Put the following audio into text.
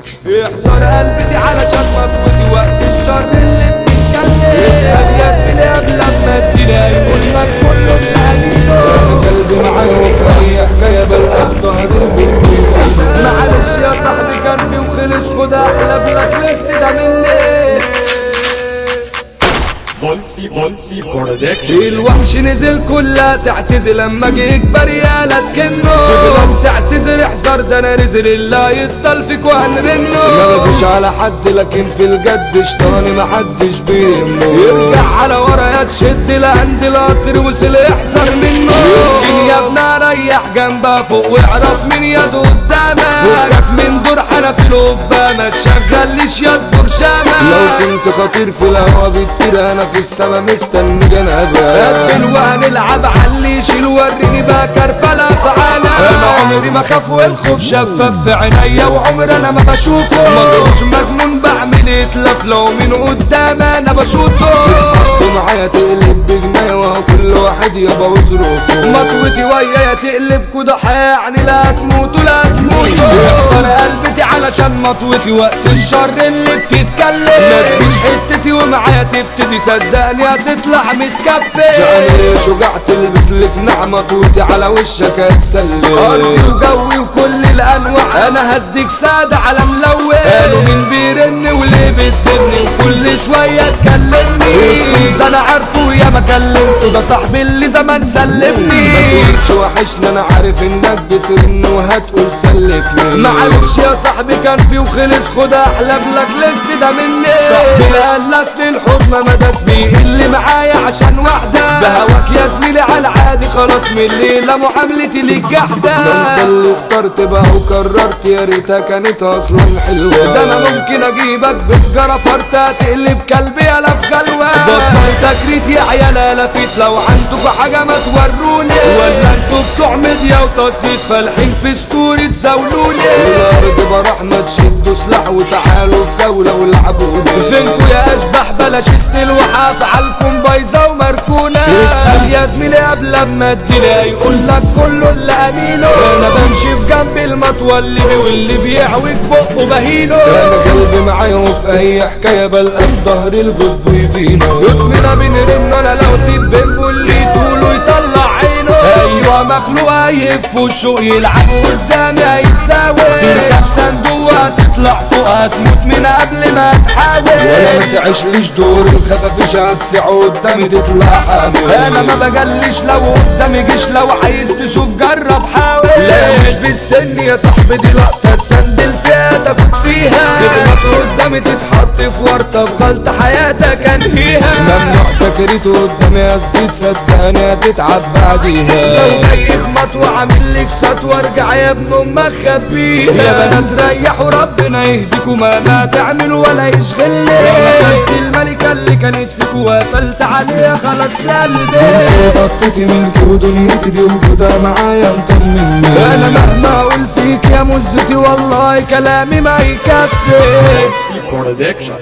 احذر قلبي علشان ما تموت وقت الشر اللي بتتكلم اسأل يا زميلي قبل ما تلاقي يقول لك كله بتعليمه قلبي معايا وفي اي حكايه بلقى ظهر البيت معلش يا صاحبي كان في وخلص خد احلى بلاك ليست ده مني بولسي بولسي برودكشن الوحش نزل كلها تعتزل لما جه يكبر يا لا تكنه تغلب تعتذر احذر ده انا نزل اللي يطل فيك وهنرنه ما بجيش على حد لكن في الجد شطاني محدش بيهمه يرجع على ورا يا تشد لعند القطر وصل احذر منه يمكن يا ابني ريح جنبها فوق واعرف مين يده قدامك فوقك من دور حنفي القبه ما تشغلش يا الدور شامك لو كنت خطير في الهوا بتطير انا في السما مستني جنبك قبل وهنلعب علي شيل وريني بقى كرفلة تعالى انا عمري ما خاف والخوف شفاف في عينيا وعمري انا ما بشوفه مجروش مجنون بعمل اتلف لو من قدام انا بشوطه انتوا معايا تقلب بجناية وهو كل واحد يابا وظروفه مطوتي ويايا تقلب كده يعني لا تموت ولا تموت يخسر قلبتي علشان مطوتي وقت الشر اللي بتتكلم ما تجيش حتتي ومعايا تبتدي صدقني هتطلع متكفل يعني شجاع تلبس لك نعمة توتي على وشك هتسلم أرضي وجوي وكل الأنواع أنا هديك سادة على ملون قالوا مين بيرن وليه بتسيبني وكل شوية تكلمني ده أنا عارفه يا ما كلمته ده صاحبي اللي زمان سلمني ما تقولش وحشنا انا عارف انك بترن وهتقول سلكني معلش يا صاحبي كان في وخلص خد احلى بلاك ليست ده مني صاحبي قلصت الحب ما داس بيه اللي معايا عشان واحدة بهواك يا زميلي على العادي خلاص من الليلة معاملتي ليك ده جحدة انت اللي اخترت بقى وكررت يا ريتها كانت اصلا حلوة ده انا ممكن اجيبك بسجارة فرتة تقلب كلبي يالا في غلوة بطل تكريت يا عيال لفيت لو عندكوا حاجة ما توروني ولا انتوا بتوع ميديا وتصيد فالحين في ستوري تزاولوني الارض برحنا تشدوا سلاح وتعالوا في جولة والعبوا فينكوا يا اشباح بلاش استلوحات عالكم بايظه ومركونه اسال يا زميلي قبل ما تجيلي يقول لك كله اللي امينه انا بمشي في جنب المطوى اللي بي واللي بيعوج بقه بهينه انا قلبي معايا وفي اي حكاية بلقى في ظهر الجد فينا اسمنا بنرن انا لو سيب بيمبو اللي طوله يطلع عينه ايوه مخلوق هيف في وشه يلعب قدامي هيتساوي تركب صندوق هتطلع فوق هتموت من قبل ما تحاول ولا ما تعيشليش دور الخفافيش هتسيع قدامي تطلع حامل انا ما بجلش لو قدامي جيش لو عايز تشوف جرب حاول لا مش بالسن يا صاحبي دي لقطة تسندل فيها تاخد فيها تغلط قدامي تتحط في ورطة في غلطة حياتك انهيها ممنوع تكريت قدامي هتزيد صدقني هتتعب بعديها لو جاي في مطوة عامل لك سطوة ارجع يا ابن امك خبيها يا بنات ريحوا ربنا يهديكوا ما لا تعمل ولا يشغلني خدت الملكة اللي كانت فيكوا وقفلت عليها خلاص سلبي غطيتي ملكي ودنيتي دي وجودها معايا مطمني انا مهما اقول فيك يا مزتي والله كلامي ما يكفي بولسي برودكشن